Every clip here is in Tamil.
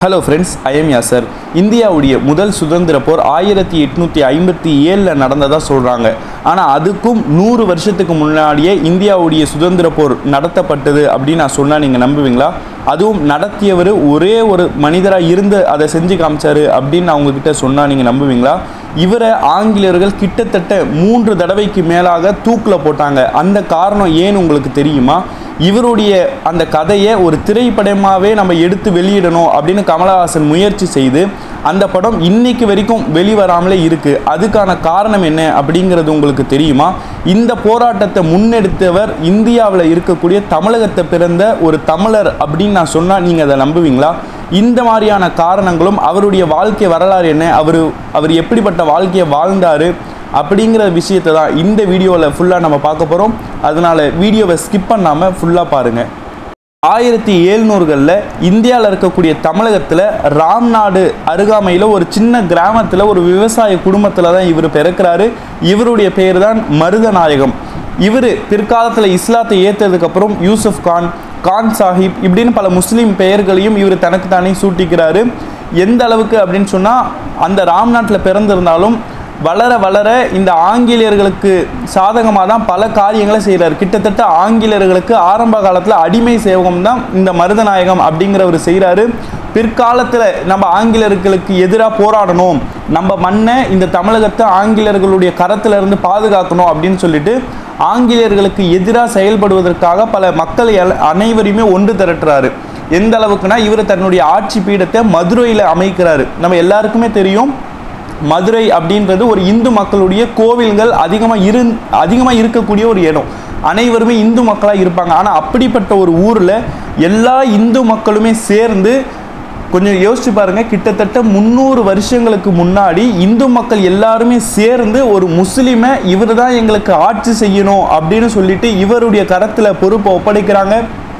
ஹலோ ஃப்ரெண்ட்ஸ் ஐஎம் யாசர் இந்தியாவுடைய முதல் சுதந்திர போர் ஆயிரத்தி எட்நூற்றி ஐம்பத்தி ஏழில் நடந்ததாக சொல்கிறாங்க ஆனால் அதுக்கும் நூறு வருஷத்துக்கு முன்னாடியே இந்தியாவுடைய சுதந்திர போர் நடத்தப்பட்டது அப்படின்னு நான் சொன்னால் நீங்கள் நம்புவீங்களா அதுவும் நடத்தியவர் ஒரே ஒரு மனிதராக இருந்து அதை செஞ்சு காமிச்சாரு அப்படின்னு நான் உங்ககிட்ட சொன்னால் நீங்கள் நம்புவீங்களா இவரை ஆங்கிலேயர்கள் கிட்டத்தட்ட மூன்று தடவைக்கு மேலாக தூக்கில் போட்டாங்க அந்த காரணம் ஏன்னு உங்களுக்கு தெரியுமா இவருடைய அந்த கதையை ஒரு திரைப்படமாகவே நம்ம எடுத்து வெளியிடணும் அப்படின்னு கமலஹாசன் முயற்சி செய்து அந்த படம் இன்னைக்கு வரைக்கும் வெளிவராமலே இருக்கு அதுக்கான காரணம் என்ன அப்படிங்கிறது உங்களுக்கு தெரியுமா இந்த போராட்டத்தை முன்னெடுத்தவர் இந்தியாவில் இருக்கக்கூடிய தமிழகத்தை பிறந்த ஒரு தமிழர் அப்படின்னு நான் சொன்னால் நீங்கள் அதை நம்புவீங்களா இந்த மாதிரியான காரணங்களும் அவருடைய வாழ்க்கை வரலாறு என்ன அவர் அவர் எப்படிப்பட்ட வாழ்க்கையை வாழ்ந்தாரு அப்படிங்கிற விஷயத்தை தான் இந்த வீடியோவில் ஃபுல்லாக நம்ம பார்க்க போகிறோம் அதனால் வீடியோவை ஸ்கிப் பண்ணாமல் ஃபுல்லாக பாருங்கள் ஆயிரத்தி எழுநூறுகளில் இந்தியாவில் இருக்கக்கூடிய தமிழகத்தில் ராம்நாடு அருகாமையில் ஒரு சின்ன கிராமத்தில் ஒரு விவசாய குடும்பத்தில் தான் இவர் பிறக்கிறாரு இவருடைய பேர் தான் மருதநாயகம் இவர் பிற்காலத்தில் இஸ்லாத்தை ஏற்றதுக்கப்புறம் யூசுப் கான் கான் சாஹிப் இப்படின்னு பல முஸ்லீம் பெயர்களையும் இவர் தனக்கு தானே சூட்டிக்கிறாரு எந்த அளவுக்கு அப்படின்னு சொன்னால் அந்த ராம்நாட்டில் பிறந்திருந்தாலும் வளர வளர இந்த ஆங்கிலேயர்களுக்கு சாதகமாக தான் பல காரியங்களை செய்கிறார் கிட்டத்தட்ட ஆங்கிலேயர்களுக்கு ஆரம்ப காலத்தில் அடிமை சேவகம் தான் இந்த மருதநாயகம் அப்படிங்கிறவர் செய்கிறாரு பிற்காலத்தில் நம்ம ஆங்கிலேயர்களுக்கு எதிராக போராடணும் நம்ம மண்ணை இந்த தமிழகத்தை ஆங்கிலேயர்களுடைய கரத்துல இருந்து பாதுகாக்கணும் அப்படின்னு சொல்லிட்டு ஆங்கிலேயர்களுக்கு எதிராக செயல்படுவதற்காக பல மக்களை எல்- அனைவரையுமே ஒன்று திரட்டுறாரு எந்த அளவுக்குனா இவர் தன்னுடைய ஆட்சி பீடத்தை மதுரையில் அமைக்கிறாரு நம்ம எல்லாருக்குமே தெரியும் மதுரை அப்படின்றது ஒரு இந்து மக்களுடைய கோவில்கள் அதிகமாக இரு அதிகமாக இருக்கக்கூடிய ஒரு இடம் அனைவருமே இந்து மக்களாக இருப்பாங்க ஆனால் அப்படிப்பட்ட ஒரு ஊரில் எல்லா இந்து மக்களுமே சேர்ந்து கொஞ்சம் யோசிச்சு பாருங்க கிட்டத்தட்ட முந்நூறு வருஷங்களுக்கு முன்னாடி இந்து மக்கள் எல்லாருமே சேர்ந்து ஒரு முஸ்லீமை இவர் தான் எங்களுக்கு ஆட்சி செய்யணும் அப்படின்னு சொல்லிட்டு இவருடைய கரத்தில் பொறுப்பை ஒப்படைக்கிறாங்க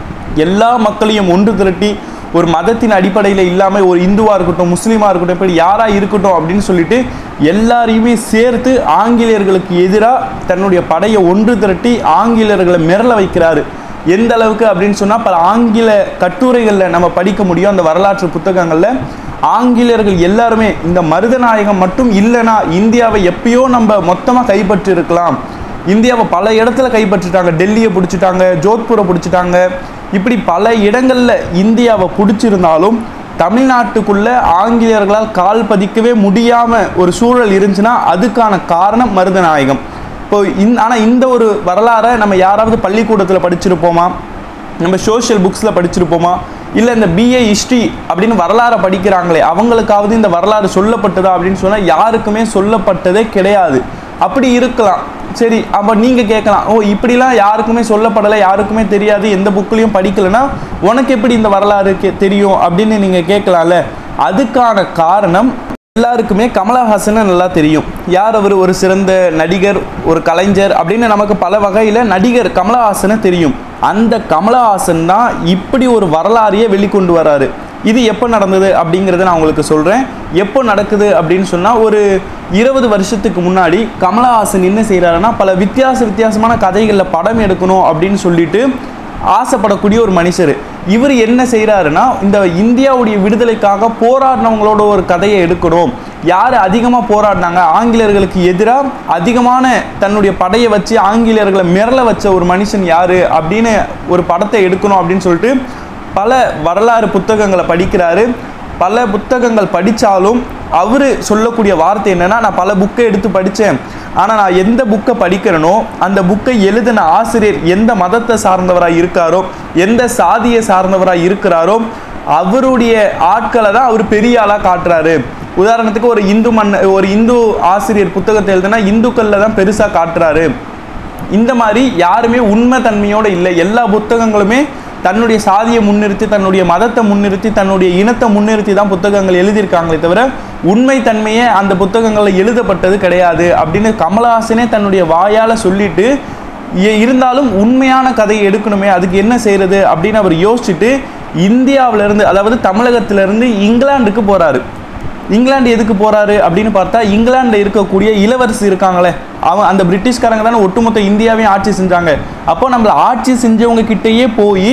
எல்லா மக்களையும் ஒன்று திரட்டி ஒரு மதத்தின் அடிப்படையில் இல்லாமல் ஒரு இந்துவாக இருக்கட்டும் முஸ்லீமாக இருக்கட்டும் இப்படி யாராக இருக்கட்டும் அப்படின்னு சொல்லிட்டு எல்லாரையுமே சேர்த்து ஆங்கிலேயர்களுக்கு எதிராக தன்னுடைய படையை ஒன்று திரட்டி ஆங்கிலேயர்களை மிரள வைக்கிறாரு எந்த அளவுக்கு அப்படின்னு சொன்னால் பல ஆங்கில கட்டுரைகளில் நம்ம படிக்க முடியும் அந்த வரலாற்று புத்தகங்களில் ஆங்கிலேயர்கள் எல்லாருமே இந்த மருதநாயகம் மட்டும் இல்லைன்னா இந்தியாவை எப்பயோ நம்ம மொத்தமாக கைப்பற்றி இருக்கலாம் இந்தியாவை பல இடத்துல கைப்பற்றிட்டாங்க டெல்லியை பிடிச்சிட்டாங்க ஜோத்பூரை பிடிச்சிட்டாங்க இப்படி பல இடங்களில் இந்தியாவை பிடிச்சிருந்தாலும் தமிழ்நாட்டுக்குள்ள ஆங்கிலேயர்களால் கால் பதிக்கவே முடியாமல் ஒரு சூழல் இருந்துச்சுன்னா அதுக்கான காரணம் மருதநாயகம் இப்போ இந் ஆனால் இந்த ஒரு வரலாறை நம்ம யாராவது பள்ளிக்கூடத்தில் படிச்சிருப்போமா நம்ம சோஷியல் புக்ஸில் படிச்சிருப்போமா இல்லை இந்த பிஏ ஹிஸ்ட்ரி அப்படின்னு வரலாறை படிக்கிறாங்களே அவங்களுக்காவது இந்த வரலாறு சொல்லப்பட்டதா அப்படின்னு சொன்னால் யாருக்குமே சொல்லப்பட்டதே கிடையாது அப்படி இருக்கலாம் சரி அப்போ நீங்கள் கேட்கலாம் ஓ இப்படிலாம் யாருக்குமே சொல்லப்படலை யாருக்குமே தெரியாது எந்த புக்லேயும் படிக்கலைன்னா உனக்கு எப்படி இந்த வரலாறு கே- தெரியும் அப்படின்னு நீங்கள் கேட்கலாம்ல அதுக்கான காரணம் எல்லாருக்குமே கமலஹாசனை நல்லா தெரியும் யார் அவர் ஒரு சிறந்த நடிகர் ஒரு கலைஞர் அப்படின்னு நமக்கு பல வகையில் நடிகர் கமலஹாசனை தெரியும் அந்த கமலஹாசன் தான் இப்படி ஒரு வரலாறையே வெளிக்கொண்டு வராரு இது எப்போ நடந்தது அப்படிங்கிறத நான் உங்களுக்கு சொல்கிறேன் எப்போ நடக்குது அப்படின்னு சொன்னால் ஒரு இருபது வருஷத்துக்கு முன்னாடி கமலஹாசன் என்ன செய்கிறாருன்னா பல வித்தியாச வித்தியாசமான கதைகளில் படம் எடுக்கணும் அப்படின்னு சொல்லிட்டு ஆசைப்படக்கூடிய ஒரு மனுஷர் இவர் என்ன செய்கிறாருன்னா இந்த இந்தியாவுடைய விடுதலைக்காக போராடினவங்களோட ஒரு கதையை எடுக்கணும் யார் அதிகமாக போராடினாங்க ஆங்கிலேயர்களுக்கு எதிராக அதிகமான தன்னுடைய படையை வச்சு ஆங்கிலேயர்களை மிரள வச்ச ஒரு மனுஷன் யார் அப்படின்னு ஒரு படத்தை எடுக்கணும் அப்படின்னு சொல்லிட்டு பல வரலாறு புத்தகங்களை படிக்கிறாரு பல புத்தகங்கள் படித்தாலும் அவர் சொல்லக்கூடிய வார்த்தை என்னன்னா நான் பல புக்கை எடுத்து படித்தேன் ஆனால் நான் எந்த புக்கை படிக்கிறேனோ அந்த புக்கை எழுதின ஆசிரியர் எந்த மதத்தை சார்ந்தவராக இருக்காரோ எந்த சாதியை சார்ந்தவராக இருக்கிறாரோ அவருடைய ஆட்களை தான் அவர் பெரிய ஆளாக காட்டுறாரு உதாரணத்துக்கு ஒரு இந்து மண் ஒரு இந்து ஆசிரியர் புத்தகத்தை எழுதுனா இந்துக்களில் தான் பெருசாக காட்டுறாரு இந்த மாதிரி யாருமே உண்மை தன்மையோடு இல்லை எல்லா புத்தகங்களுமே தன்னுடைய சாதியை முன்னிறுத்தி தன்னுடைய மதத்தை முன்னிறுத்தி தன்னுடைய இனத்தை முன்னிறுத்தி தான் புத்தகங்கள் எழுதியிருக்காங்களே தவிர உண்மை தன்மையே அந்த புத்தகங்களில் எழுதப்பட்டது கிடையாது அப்படின்னு கமலஹாசனே தன்னுடைய வாயால் சொல்லிட்டு இ- இருந்தாலும் உண்மையான கதையை எடுக்கணுமே அதுக்கு என்ன செய்யறது அப்படின்னு அவர் யோசிச்சுட்டு இந்தியாவிலிருந்து அதாவது தமிழகத்திலிருந்து இங்கிலாந்துக்கு போறாரு இங்கிலாந்து எதுக்கு போறாரு அப்படின்னு பார்த்தா இங்கிலாந்துல இருக்கக்கூடிய இளவரசி இருக்காங்களே அவன் அந்த பிரிட்டிஷ்காரங்க தானே ஒட்டுமொத்த இந்தியாவையும் ஆட்சி செஞ்சாங்க அப்போ நம்மள ஆட்சி செஞ்சவங்க கிட்டேயே போய்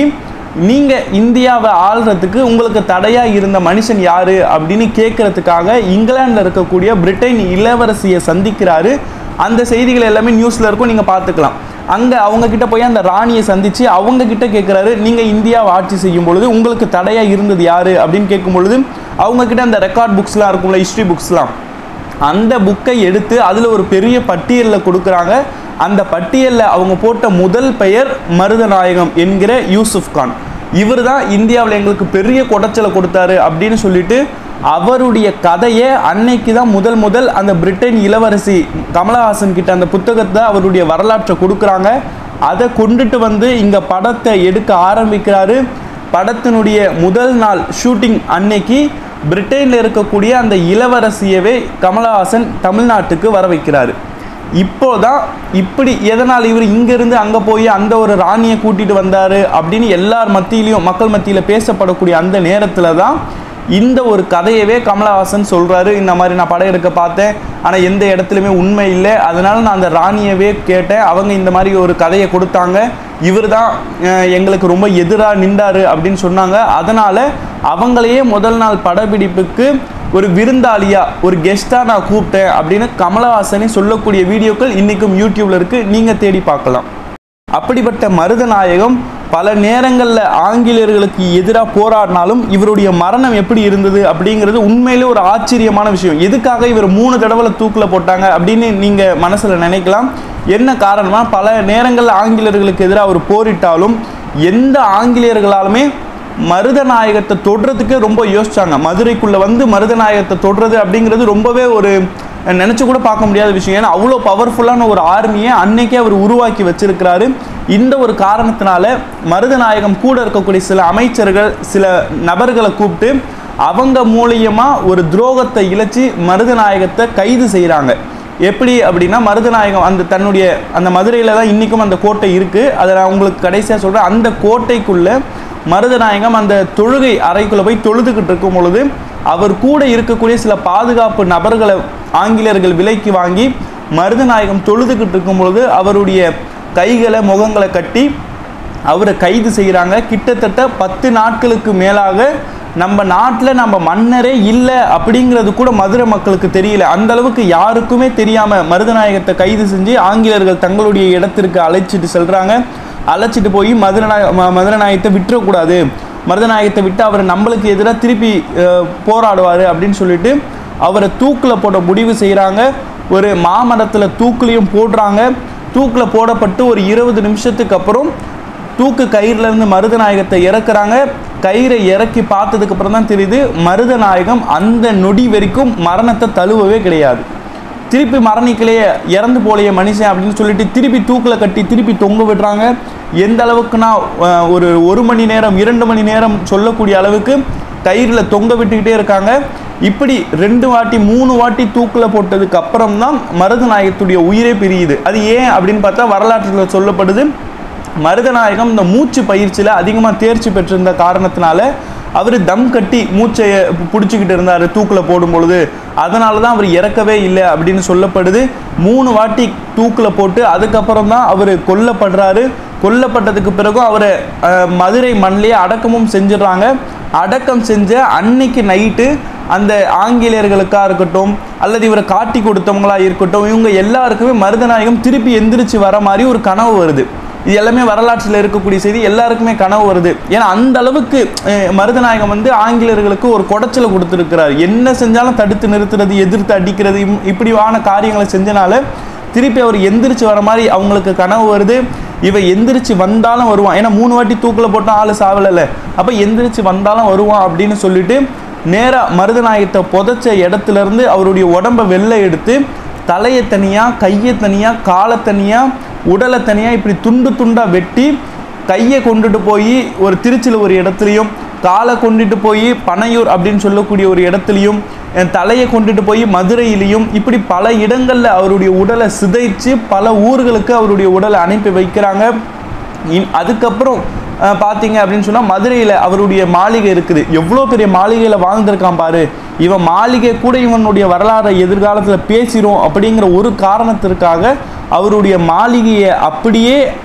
நீங்கள் இந்தியாவை ஆள்றதுக்கு உங்களுக்கு தடையாக இருந்த மனுஷன் யார் அப்படின்னு கேட்கறதுக்காக இங்கிலாண்டில் இருக்கக்கூடிய பிரிட்டன் இளவரசியை சந்திக்கிறாரு அந்த செய்திகள் எல்லாமே நியூஸில் இருக்கும் நீங்கள் பார்த்துக்கலாம் அங்கே அவங்க கிட்ட போய் அந்த ராணியை சந்தித்து அவங்க கிட்ட கேட்குறாரு நீங்கள் இந்தியாவை ஆட்சி செய்யும் பொழுது உங்களுக்கு தடையாக இருந்தது யார் அப்படின்னு கேட்கும் பொழுது அவங்க கிட்ட அந்த ரெக்கார்ட் புக்ஸ்லாம் இருக்கும்ல ஹிஸ்ட்ரி புக்ஸ்லாம் அந்த புக்கை எடுத்து அதில் ஒரு பெரிய பட்டியலில் கொடுக்குறாங்க அந்த பட்டியலில் அவங்க போட்ட முதல் பெயர் மருதநாயகம் என்கிற யூசுப் கான் இவர் தான் இந்தியாவில் எங்களுக்கு பெரிய குடைச்சலை கொடுத்தாரு அப்படின்னு சொல்லிட்டு அவருடைய கதையை அன்னைக்கு தான் முதல் முதல் அந்த பிரிட்டன் இளவரசி கமலஹாசன் கிட்ட அந்த புத்தகத்தை அவருடைய வரலாற்றை கொடுக்குறாங்க அதை கொண்டுட்டு வந்து இங்கே படத்தை எடுக்க ஆரம்பிக்கிறாரு படத்தினுடைய முதல் நாள் ஷூட்டிங் அன்னைக்கு பிரிட்டனில் இருக்கக்கூடிய அந்த இளவரசியவே கமலஹாசன் தமிழ்நாட்டுக்கு வர வைக்கிறாரு இப்போதான் இப்படி எதனால் இவர் இங்கேருந்து அங்கே போய் அந்த ஒரு ராணியை கூட்டிட்டு வந்தார் அப்படின்னு எல்லார் மத்தியிலையும் மக்கள் மத்தியில் பேசப்படக்கூடிய அந்த நேரத்தில் தான் இந்த ஒரு கதையவே கமலஹாசன் சொல்கிறாரு இந்த மாதிரி நான் படம் எடுக்க பார்த்தேன் ஆனால் எந்த இடத்துலையுமே உண்மை இல்லை அதனால நான் அந்த ராணியவே கேட்டேன் அவங்க இந்த மாதிரி ஒரு கதையை கொடுத்தாங்க இவர் தான் எங்களுக்கு ரொம்ப எதிராக நின்றாரு அப்படின்னு சொன்னாங்க அதனால் அவங்களையே முதல் நாள் படப்பிடிப்புக்கு ஒரு விருந்தாளியா ஒரு கெஸ்ட்டாக நான் கூப்பிட்டேன் அப்படின்னு கமலஹாசனே சொல்லக்கூடிய வீடியோக்கள் இன்றைக்கும் யூடியூப்ல இருக்குது நீங்கள் தேடி பார்க்கலாம் அப்படிப்பட்ட மருதநாயகம் பல நேரங்களில் ஆங்கிலேயர்களுக்கு எதிராக போராடினாலும் இவருடைய மரணம் எப்படி இருந்தது அப்படிங்கிறது உண்மையிலே ஒரு ஆச்சரியமான விஷயம் எதுக்காக இவர் மூணு தடவை தூக்கில் போட்டாங்க அப்படின்னு நீங்கள் மனசில் நினைக்கலாம் என்ன காரணமா பல நேரங்களில் ஆங்கிலேயர்களுக்கு எதிராக அவர் போரிட்டாலும் எந்த ஆங்கிலேயர்களாலுமே மருதநாயகத்தை தொடுறதுக்கே ரொம்ப யோசிச்சாங்க மதுரைக்குள்ளே வந்து மருதநாயகத்தை தொடுறது அப்படிங்கிறது ரொம்பவே ஒரு நினச்சி கூட பார்க்க முடியாத விஷயம் ஏன்னா அவ்வளோ பவர்ஃபுல்லான ஒரு ஆர்மியை அன்னைக்கே அவர் உருவாக்கி வச்சிருக்கிறாரு இந்த ஒரு காரணத்தினால மருதநாயகம் கூட இருக்கக்கூடிய சில அமைச்சர்கள் சில நபர்களை கூப்பிட்டு அவங்க மூலியமாக ஒரு துரோகத்தை இழைச்சி மருதநாயகத்தை கைது செய்கிறாங்க எப்படி அப்படின்னா மருதநாயகம் அந்த தன்னுடைய அந்த மதுரையில் தான் இன்றைக்கும் அந்த கோட்டை இருக்குது அதை நான் உங்களுக்கு கடைசியாக சொல்கிறேன் அந்த கோட்டைக்குள்ளே மருதநாயகம் அந்த தொழுகை அறைக்குள்ளே போய் தொழுதுகிட்டு இருக்கும் பொழுது அவர் கூட இருக்கக்கூடிய சில பாதுகாப்பு நபர்களை ஆங்கிலேயர்கள் விலைக்கு வாங்கி மருதநாயகம் தொழுதுகிட்டு இருக்கும் பொழுது அவருடைய கைகளை முகங்களை கட்டி அவரை கைது செய்கிறாங்க கிட்டத்தட்ட பத்து நாட்களுக்கு மேலாக நம்ம நாட்டில் நம்ம மன்னரே இல்லை அப்படிங்கிறது கூட மதுரை மக்களுக்கு தெரியல அந்த அளவுக்கு யாருக்குமே தெரியாமல் மருதநாயகத்தை கைது செஞ்சு ஆங்கிலேயர்கள் தங்களுடைய இடத்திற்கு அழைச்சிட்டு செல்கிறாங்க அழைச்சிட்டு போய் மதுரநாய ம- மதுரநாயகத்தை விட்டுறக்கூடாது மருதநாயகத்தை விட்டு அவர் நம்மளுக்கு எதிராக திருப்பி போராடுவார் அப்படின்னு சொல்லிட்டு அவரை தூக்கில் போட முடிவு செய்கிறாங்க ஒரு மாமரத்தில் தூக்குலையும் போடுறாங்க தூக்கில் போடப்பட்டு ஒரு இருபது நிமிஷத்துக்கு அப்புறம் தூக்கு கயிறுல இருந்து மருதநாயகத்தை இறக்குறாங்க கயிறை இறக்கி பார்த்ததுக்கு அப்புறம் தான் தெரியுது மருதநாயகம் அந்த நொடி வரைக்கும் மரணத்தை தழுவவே கிடையாது திருப்பி மரணிக்கலையே இறந்து போலையே மனுஷன் அப்படின்னு சொல்லிட்டு திருப்பி தூக்கில் கட்டி திருப்பி தொங்க விடுறாங்க எந்த அளவுக்குன்னா அஹ், ஒரு ஒரு மணி நேரம் இரண்டு மணி நேரம் சொல்லக்கூடிய அளவுக்கு கயிறில் தொங்க விட்டுக்கிட்டே இருக்காங்க இப்படி ரெண்டு வாட்டி மூணு வாட்டி தூக்கில் போட்டதுக்கு அப்புறம் தான் மருதநாயகத்துடைய உயிரே பிரியுது அது ஏன் அப்படின்னு பார்த்தா வரலாற்றில் சொல்லப்படுது மருதநாயகம் இந்த மூச்சு பயிற்சியில் அதிகமாக தேர்ச்சி பெற்றிருந்த காரணத்தினால அவர் தம் கட்டி மூச்சை பிடிச்சிக்கிட்டு இருந்தார் தூக்கில் போடும் பொழுது அதனால தான் அவர் இறக்கவே இல்லை அப்படின்னு சொல்லப்படுது மூணு வாட்டி தூக்கில் போட்டு அதுக்கப்புறம் தான் அவர் கொல்லப்படுறாரு கொல்லப்பட்டதுக்கு பிறகும் அவரை அஹ், மதுரை மண்ணிலேயே அடக்கமும் செஞ்சிடுறாங்க அடக்கம் செஞ்ச அன்னைக்கு நைட்டு அந்த ஆங்கிலேயர்களுக்காக இருக்கட்டும் அல்லது இவரை காட்டி கொடுத்தவங்களா இருக்கட்டும் இவங்க எல்லாருக்குமே மருதநாயகம் திருப்பி எந்திரிச்சு வர மாதிரி ஒரு கனவு வருது இது எல்லாமே வரலாற்றில் இருக்கக்கூடிய செய்தி எல்லாருக்குமே கனவு வருது ஏன்னா அந்த அளவுக்கு அஹ், மருதநாயகம் வந்து ஆங்கிலேயர்களுக்கு ஒரு குடைச்சலை கொடுத்துருக்கிறார் என்ன செஞ்சாலும் தடுத்து நிறுத்துறது எதிர்த்து அடிக்கிறது இம்- இப்படியான காரியங்களை செஞ்சனால திருப்பி அவர் எந்திரிச்சு வர மாதிரி அவங்களுக்கு கனவு வருது இவன் எந்திரிச்சு வந்தாலும் வருவான் ஏன்னா மூணு வாட்டி தூக்கில் போட்டால் ஆள் சாவலைல்ல அப்போ எந்திரிச்சு வந்தாலும் வருவான் அப்படின்னு சொல்லிட்டு நேராக மருதநாயகத்தை புதைச்ச இடத்துல இருந்து அவருடைய உடம்பை வெளில எடுத்து தலையை தனியாக கையை தனியாக காலை தனியாக உடலை தனியாக இப்படி துண்டு துண்டாக வெட்டி கையை கொண்டுட்டு போய் ஒரு திருச்சியில் ஒரு இடத்துலையும் காலை கொண்டுட்டு போய் பனையூர் அப்படின்னு சொல்லக்கூடிய ஒரு இடத்துலையும் என் தலையை கொண்டுட்டு போய் மதுரையிலையும் இப்படி பல இடங்களில் அவருடைய உடலை சிதைச்சு பல ஊர்களுக்கு அவருடைய உடலை அனுப்பி வைக்கிறாங்க இன்- அதுக்கப்புறம் அஹ், பார்த்தீங்க அப்படின்னு சொன்னால் மதுரையில் அவருடைய மாளிகை இருக்குது எவ்வளோ பெரிய மாளிகையில் வாழ்ந்திருக்கான் பாரு இவன் மாளிகை கூட இவனுடைய வரலாறை எதிர்காலத்தில் பேசிடும் அப்படிங்கிற ஒரு காரணத்திற்காக அவருடைய மாளிகையை அப்படியே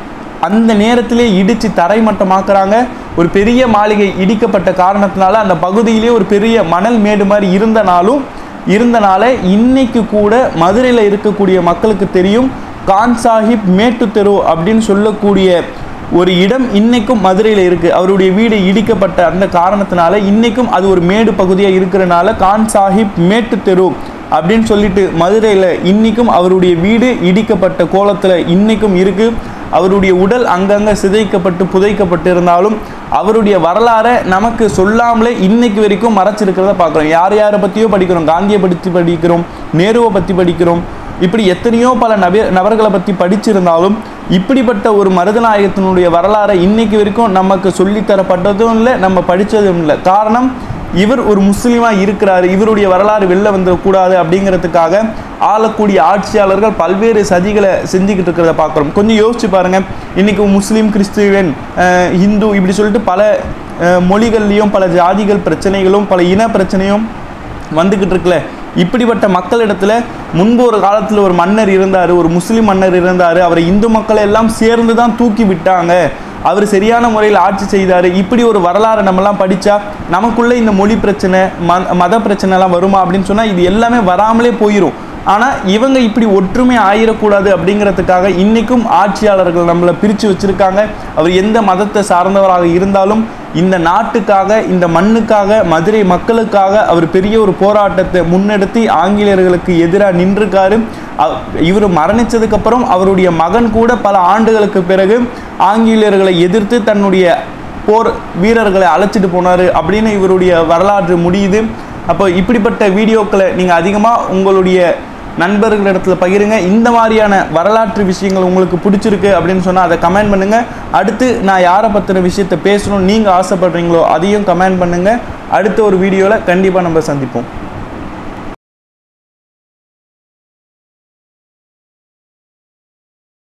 அந்த நேரத்திலே இடித்து தரைமட்டமாக்குறாங்க ஒரு பெரிய மாளிகை இடிக்கப்பட்ட காரணத்தினால அந்த பகுதியிலே ஒரு பெரிய மணல் மேடு மாதிரி இருந்தனாலும் இருந்தனால இன்னைக்கு கூட மதுரையில் இருக்கக்கூடிய மக்களுக்கு தெரியும் கான் சாஹிப் மேட்டு தெரு அப்படின்னு சொல்லக்கூடிய ஒரு இடம் இன்னைக்கும் மதுரையில் இருக்கு அவருடைய வீடு இடிக்கப்பட்ட அந்த காரணத்தினால இன்னைக்கும் அது ஒரு மேடு பகுதியாக இருக்கிறனால கான் சாஹிப் மேட்டு தெரு அப்படின்னு சொல்லிட்டு மதுரையில் இன்னைக்கும் அவருடைய வீடு இடிக்கப்பட்ட கோலத்தில் இன்னைக்கும் இருக்கு அவருடைய உடல் அங்கங்கே சிதைக்கப்பட்டு புதைக்கப்பட்டு இருந்தாலும் அவருடைய வரலாறை நமக்கு சொல்லாமலே இன்னைக்கு வரைக்கும் மறைச்சிருக்கிறத பார்க்குறோம் யார் யாரை பற்றியோ படிக்கிறோம் காந்தியை பற்றி படிக்கிறோம் நேருவை பற்றி படிக்கிறோம் இப்படி எத்தனையோ பல நப நபர்களை பற்றி படிச்சிருந்தாலும் இப்படிப்பட்ட ஒரு மருதநாயகத்தினுடைய வரலாறை இன்னைக்கு வரைக்கும் நமக்கு சொல்லித்தரப்பட்டதும் இல்லை நம்ம படித்ததும் இல்லை காரணம் இவர் ஒரு முஸ்லீமாக இருக்கிறாரு இவருடைய வரலாறு வெளில வந்துடக்கூடாது அப்படிங்கிறதுக்காக ஆளக்கூடிய ஆட்சியாளர்கள் பல்வேறு சதிகளை செஞ்சுக்கிட்டு இருக்கிறத பார்க்குறோம் கொஞ்சம் யோசிச்சு பாருங்க இன்னைக்கு முஸ்லீம் கிறிஸ்துவன் அஹ், இந்து இப்படி சொல்லிட்டு பல அஹ், மொழிகள்லையும் பல ஜாதிகள் பிரச்சனைகளும் பல இன பிரச்சனையும் வந்துக்கிட்டு இருக்குல்ல இப்படிப்பட்ட மக்களிடத்துல முன்பு ஒரு காலத்தில் ஒரு மன்னர் இருந்தார் ஒரு முஸ்லீம் மன்னர் இருந்தார் அவரை இந்து மக்களை எல்லாம் சேர்ந்து தான் தூக்கி விட்டாங்க அவர் சரியான முறையில் ஆட்சி செய்தார் இப்படி ஒரு வரலாறை நம்மலாம் படித்தா நமக்குள்ளே இந்த மொழி பிரச்சனை ம மத பிரச்சனைலாம் வருமா அப்படின்னு சொன்னால் இது எல்லாமே வராமலே போயிடும் ஆனால் இவங்க இப்படி ஒற்றுமை ஆயிடக்கூடாது அப்படிங்கிறதுக்காக இன்றைக்கும் ஆட்சியாளர்கள் நம்மளை பிரித்து வச்சுருக்காங்க அவர் எந்த மதத்தை சார்ந்தவராக இருந்தாலும் இந்த நாட்டுக்காக இந்த மண்ணுக்காக மதுரை மக்களுக்காக அவர் பெரிய ஒரு போராட்டத்தை முன்னெடுத்து ஆங்கிலேயர்களுக்கு எதிராக நின்றுக்காரு அவ- இவர் மரணிச்சதுக்கப்புறம் அவருடைய மகன் கூட பல ஆண்டுகளுக்கு பிறகு ஆங்கிலேயர்களை எதிர்த்து தன்னுடைய போர் வீரர்களை அழைச்சிட்டு போனார் அப்படின்னு இவருடைய வரலாறு முடியுது அப்போ இப்படிப்பட்ட வீடியோக்களை நீங்கள் அதிகமாக உங்களுடைய நண்பர்களிடத்துல பகிருங்க இந்த மாதிரியான வரலாற்று விஷயங்கள் உங்களுக்கு பிடிச்சிருக்கு அப்படின்னு சொன்னால் அதை கமெண்ட் பண்ணுங்கள் அடுத்து நான் யாரை பற்றின விஷயத்தை பேசணும்னு நீங்கள் ஆசைப்படுறீங்களோ அதையும் கமெண்ட் பண்ணுங்கள் அடுத்த ஒரு வீடியோவில் கண்டிப்பாக நம்ம சந்திப்போம்